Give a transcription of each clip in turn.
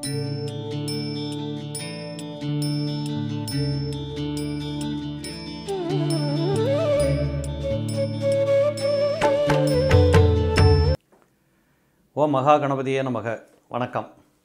ஓ மகா கணபதியே நமக வணக்கம்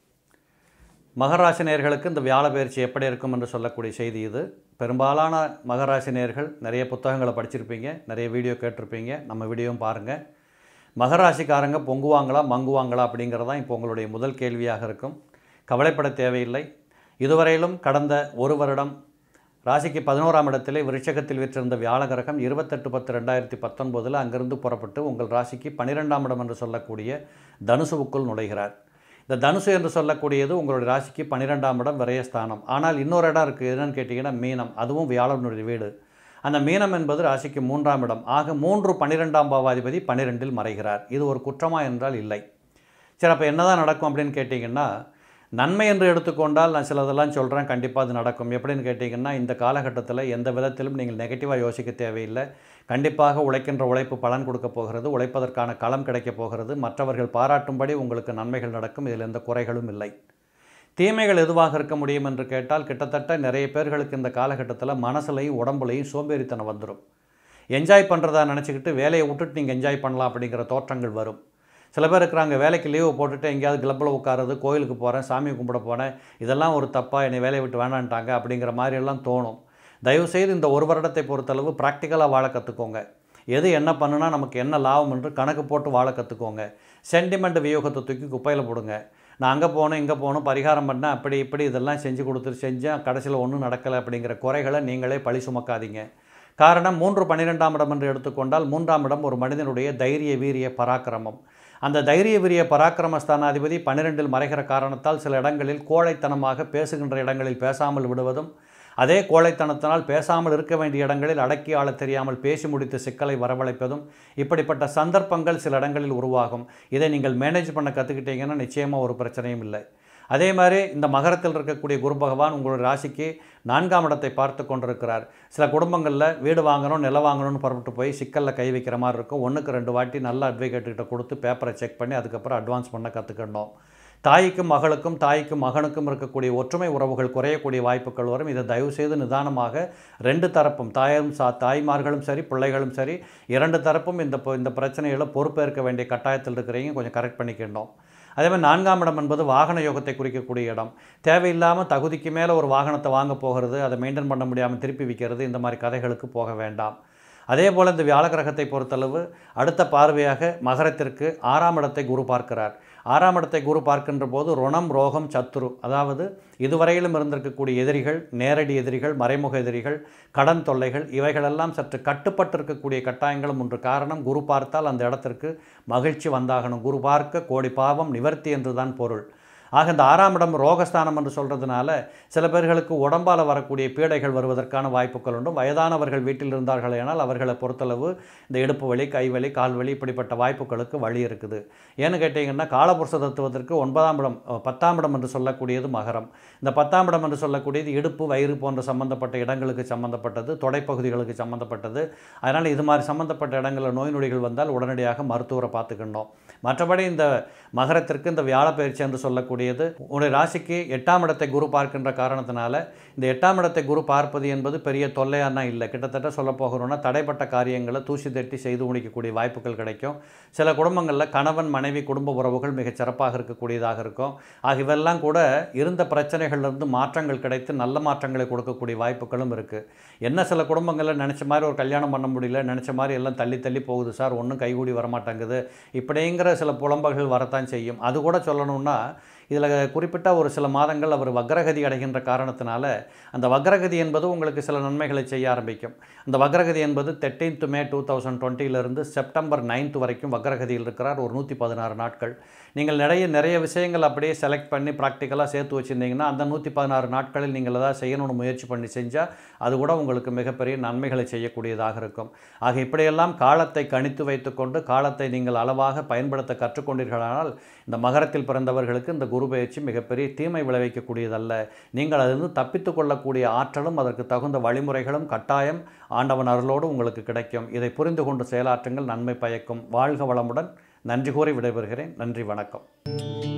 மகராசி நேயர்களுக்கு இந்த வியாழ பயிற்சி எப்படி இருக்கும் என்று சொல்லக்கூடிய செய்தி இது பெரும்பாலான மகராசி நேயர்கள் நிறைய புத்தகங்களை படிச்சிருப்பீங்க நிறைய வீடியோ கேட்டிருப்பீங்க நம்ம வீடியோவும் பாருங்கள் மகராசிக்காரங்க பொங்குவாங்களா மங்குவாங்களா அப்படிங்கிறது தான் இப்போ உங்களுடைய முதல் கேள்வியாக இருக்கும் கவலைப்பட தேவையில்லை இதுவரையிலும் கடந்த ஒரு வருடம் ராசிக்கு பதினோராம் இடத்திலே விருட்சகத்தில் விற்றிருந்த வியாழ கிரகம் இருபத்தெட்டு பத்து ரெண்டாயிரத்தி பத்தொன்பதில் அங்கிருந்து புறப்பட்டு உங்கள் ராசிக்கு பன்னிரெண்டாம் இடம் என்று சொல்லக்கூடிய தனுசுவுக்குள் நுழைகிறார் இந்த தனுசு என்று சொல்லக்கூடியது உங்களுடைய ராசிக்கு பன்னிரெண்டாம் இடம் விரயஸ்தானம் ஆனால் இன்னொரு இடம் இருக்குது என்னன்னு கேட்டிங்கன்னா மீனம் அதுவும் வியாழனுடைய வீடு அந்த மீனம் என்பது ராசிக்கு மூன்றாம் இடம் ஆக மூன்று பன்னிரெண்டாம் பாவாதிபதி பன்னிரெண்டில் மறைகிறார் இது ஒரு குற்றமா என்றால் இல்லை சரி அப்போ என்னதான் நடக்கும் அப்படின்னு கேட்டிங்கன்னா நன்மை என்று எடுத்துக்கொண்டால் நான் சிலதெல்லாம் சொல்கிறேன் கண்டிப்பாக அது நடக்கும் எப்படின்னு கேட்டிங்கன்னா இந்த காலகட்டத்தில் எந்த விதத்திலும் நீங்கள் நெகட்டிவாக யோசிக்க தேவையில்லை கண்டிப்பாக உழைக்கின்ற உழைப்பு பலன் கொடுக்க போகிறது உழைப்பதற்கான களம் கிடைக்கப் போகிறது மற்றவர்கள் பாராட்டும்படி உங்களுக்கு நன்மைகள் நடக்கும் இதில் எந்த குறைகளும் இல்லை தீமைகள் எதுவாக இருக்க முடியும் என்று கேட்டால் கிட்டத்தட்ட நிறைய பேர்களுக்கு இந்த காலகட்டத்தில் மனசுலையும் உடம்புலையும் சோம்பேறித்தனம் வந்துடும் என்ஜாய் பண்ணுறதா நினச்சிக்கிட்டு வேலையை விட்டுட்டு நீங்கள் என்ஜாய் பண்ணலாம் அப்படிங்கிற தோற்றங்கள் வரும் சில பேர் இருக்கிறாங்க வேலைக்கு லீவு போட்டுட்டு எங்கேயாவது கிளப்பில் உட்காருறது கோயிலுக்கு போகிறேன் சாமி கும்பிட போனேன் இதெல்லாம் ஒரு தப்பாக என்னை வேலையை விட்டு வேணான்ட்டாங்க அப்படிங்கிற மாதிரி எல்லாம் தோணும் தயவுசெய்து இந்த ஒரு வருடத்தை பொறுத்தளவு ப்ராக்டிக்கலாக வாழ கற்றுக்கோங்க எது என்ன பண்ணுனா நமக்கு என்ன லாபம் என்று கணக்கு போட்டு வாழ கற்றுக்கோங்க சென்டிமெண்ட் வியோகத்தை தூக்கி குப்பையில் போடுங்க நான் அங்கே போகணும் இங்கே போகணும் பரிகாரம் பண்ணேன் அப்படி இப்படி இதெல்லாம் செஞ்சு கொடுத்துட்டு செஞ்சேன் கடைசியில் ஒன்றும் நடக்கலை அப்படிங்கிற குறைகளை நீங்களே பழி சுமக்காதீங்க காரணம் மூன்று பன்னிரெண்டாம் இடம் என்று எடுத்துக்கொண்டால் மூன்றாம் இடம் ஒரு மனிதனுடைய தைரிய வீரிய பராக்கிரமம் அந்த தைரிய வீரிய பராக்கிரம ஸ்தானாதிபதி பன்னிரெண்டில் மறைகிற காரணத்தால் சில இடங்களில் கோழைத்தனமாக பேசுகின்ற இடங்களில் பேசாமல் விடுவதும் அதே கோழைத்தனத்தினால் பேசாமல் இருக்க வேண்டிய இடங்களில் அடக்கி ஆளத் தெரியாமல் பேசி முடித்து சிக்கலை வரவழைப்பதும் இப்படிப்பட்ட சந்தர்ப்பங்கள் சில இடங்களில் உருவாகும் இதை நீங்கள் மேனேஜ் பண்ண கற்றுக்கிட்டீங்கன்னா நிச்சயமாக ஒரு பிரச்சனையும் இல்லை அதே மாதிரி இந்த மகரத்தில் இருக்கக்கூடிய குரு பகவான் உங்களுடைய ராசிக்கு நான்காம் இடத்தை பார்த்து கொண்டிருக்கிறார் சில குடும்பங்களில் வீடு வாங்கணும் நிலம் வாங்கணும்னு புறப்பட்டு போய் சிக்கலில் கை வைக்கிற மாதிரி இருக்கும் ஒன்றுக்கு ரெண்டு வாட்டி நல்ல அட்வொகேட்டுக்கிட்ட கொடுத்து பேப்பரை செக் பண்ணி அதுக்கப்புறம் அட்வான்ஸ் பண்ண கற்றுக்கணும் தாய்க்கும் மகளுக்கும் தாய்க்கும் மகனுக்கும் இருக்கக்கூடிய ஒற்றுமை உறவுகள் குறையக்கூடிய வாய்ப்புகள் வரும் இதை தயவுசெய்து நிதானமாக ரெண்டு தரப்பும் தாயும் சா தாய்மார்களும் சரி பிள்ளைகளும் சரி இரண்டு தரப்பும் இந்த பொ- இந்த பிரச்சனைகளை பொறுப்பேற்க வேண்டிய கட்டாயத்தில் இருக்கிறீங்க கொஞ்சம் கரெக்ட் பண்ணிக்கணும் அதே மாதிரி நான்காம் இடம் என்பது வாகன யோகத்தை குறிக்கக்கூடிய இடம் தேவையில்லாமல் தகுதிக்கு மேலே ஒரு வாகனத்தை வாங்க போகிறது அதை மெயின்டைன் பண்ண முடியாமல் திருப்பி விற்கிறது இந்த மாதிரி கதைகளுக்கு போக வேண்டாம் அதே போல் இந்த வியாழ கிரகத்தை பொறுத்தளவு அடுத்த பார்வையாக மகரத்திற்கு ஆறாம் இடத்தை குரு பார்க்கிறார் ஆறாம் இடத்தை குரு பார்க்கின்ற போது ருணம் ரோகம் சத்துரு அதாவது இதுவரையிலும் இருந்திருக்கக்கூடிய எதிரிகள் நேரடி எதிரிகள் மறைமுக எதிரிகள் கடன் தொல்லைகள் இவைகளெல்லாம் சற்று கட்டுப்பட்டிருக்கக்கூடிய கட்டாயங்களும் ஒன்று காரணம் குரு பார்த்தால் அந்த இடத்திற்கு மகிழ்ச்சி வந்தாகணும் குரு பார்க்க கோடி பாவம் நிவர்த்தி என்றுதான் பொருள் ஆக இந்த ஆறாம் இடம் ரோகஸ்தானம் என்று சொல்கிறதுனால சில பேர்களுக்கு உடம்பால் வரக்கூடிய பீடைகள் வருவதற்கான வாய்ப்புகள் உண்டு வயதானவர்கள் வீட்டில் இருந்தார்கள் ஆனால் அவர்களை பொறுத்தளவு இந்த இடுப்பு வலி கை வலி கால் வலி இப்படிப்பட்ட வாய்ப்புகளுக்கு வழி இருக்குது ஏன்னு கேட்டிங்கன்னா காலபுருஷ தத்துவத்திற்கு ஒன்பதாம் இடம் அஹ், பத்தாம் இடம் என்று சொல்லக்கூடியது மகரம் இந்த பத்தாம் இடம் என்று சொல்லக்கூடியது இடுப்பு வயிறு போன்ற சம்பந்தப்பட்ட இடங்களுக்கு சம்பந்தப்பட்டது தொடைப்பகுதிகளுக்கு சம்பந்தப்பட்டது அதனால் இது மாதிரி சம்பந்தப்பட்ட இடங்களில் நோய் நொடிகள் வந்தால் உடனடியாக மருத்துவரை பார்த்துக்கணும் மற்றபடி இந்த மகரத்திற்கு இந்த வியாழப்பயிற்சி என்று சொல்லக்கூடியது உங்களுடைய ராசிக்கு எட்டாம் இடத்தை குரு பார்க்கின்ற காரணத்தினால இந்த எட்டாம் இடத்தை குரு பார்ப்பது என்பது பெரிய தொல்லையானா இல்லை கிட்டத்தட்ட சொல்ல போகிறோம்னா தடைப்பட்ட காரியங்களை தூசி தட்டி செய்து முடிக்கக்கூடிய வாய்ப்புகள் கிடைக்கும் சில குடும்பங்களில் கணவன் மனைவி குடும்ப உறவுகள் மிகச் சிறப்பாக இருக்கக்கூடியதாக இருக்கும் ஆக இவெல்லாம் கூட இருந்த பிரச்சனைகள்லேருந்து மாற்றங்கள் கிடைத்து நல்ல மாற்றங்களை கொடுக்கக்கூடிய வாய்ப்புகளும் இருக்குது என்ன சில குடும்பங்களில் நினச்ச மாதிரி ஒரு கல்யாணம் பண்ண முடியல நினச்ச மாதிரி எல்லாம் தள்ளி தள்ளி போகுது சார் ஒன்றும் கைகூடி வரமாட்டேங்குது இப்படிங்கிற சில புலம்பல்கள் வரத்தான் செய்யும் அது கூட சொல்லணும்னா இதில் குறிப்பிட்ட ஒரு சில மாதங்கள் அவர் வக்ரகதி அடைகின்ற காரணத்தினால அந்த வக்ரகதி என்பது உங்களுக்கு சில நன்மைகளை செய்ய ஆரம்பிக்கும் அந்த வக்ரகதி என்பது தேர்ட்டீன்த் மே டூ தௌசண்ட் டுவெண்ட்டிலிருந்து செப்டம்பர் நைன்த் வரைக்கும் வக்ரகதியில் இருக்கிறார் ஒரு நூற்றி பதினாறு நாட்கள் நீங்கள் நிறைய நிறைய விஷயங்கள் அப்படியே செலக்ட் பண்ணி ப்ராக்டிக்கலாக சேர்த்து வச்சுருந்தீங்கன்னா அந்த நூற்றி பதினாறு நாட்களில் நீங்கள் ஏதாவது செய்யணும்னு முயற்சி பண்ணி செஞ்சால் அது கூட உங்களுக்கு மிகப்பெரிய நன்மைகளை செய்யக்கூடியதாக இருக்கும் ஆக இப்படியெல்லாம் காலத்தை கணித்து வைத்துக்கொண்டு காலத்தை நீங்கள் அளவாக பயன்படுத்த கற்றுக்கொண்டீர்களானால் இந்த மகரத்தில் பிறந்தவர்களுக்கு இந்த குரு பயிற்சி மிகப்பெரிய தீமை விளைவிக்கக்கூடியதல்ல நீங்கள் அதிலிருந்து தப்பித்து கொள்ளக்கூடிய ஆற்றலும் அதற்கு தகுந்த வழிமுறைகளும் கட்டாயம் ஆண்டவன் அருளோடு உங்களுக்கு கிடைக்கும் இதை புரிந்து கொண்டு செயலாற்றுங்கள் நன்மை பயக்கும் வாழ்க வளமுடன் நன்றி கூறி விடைபெறுகிறேன் நன்றி வணக்கம்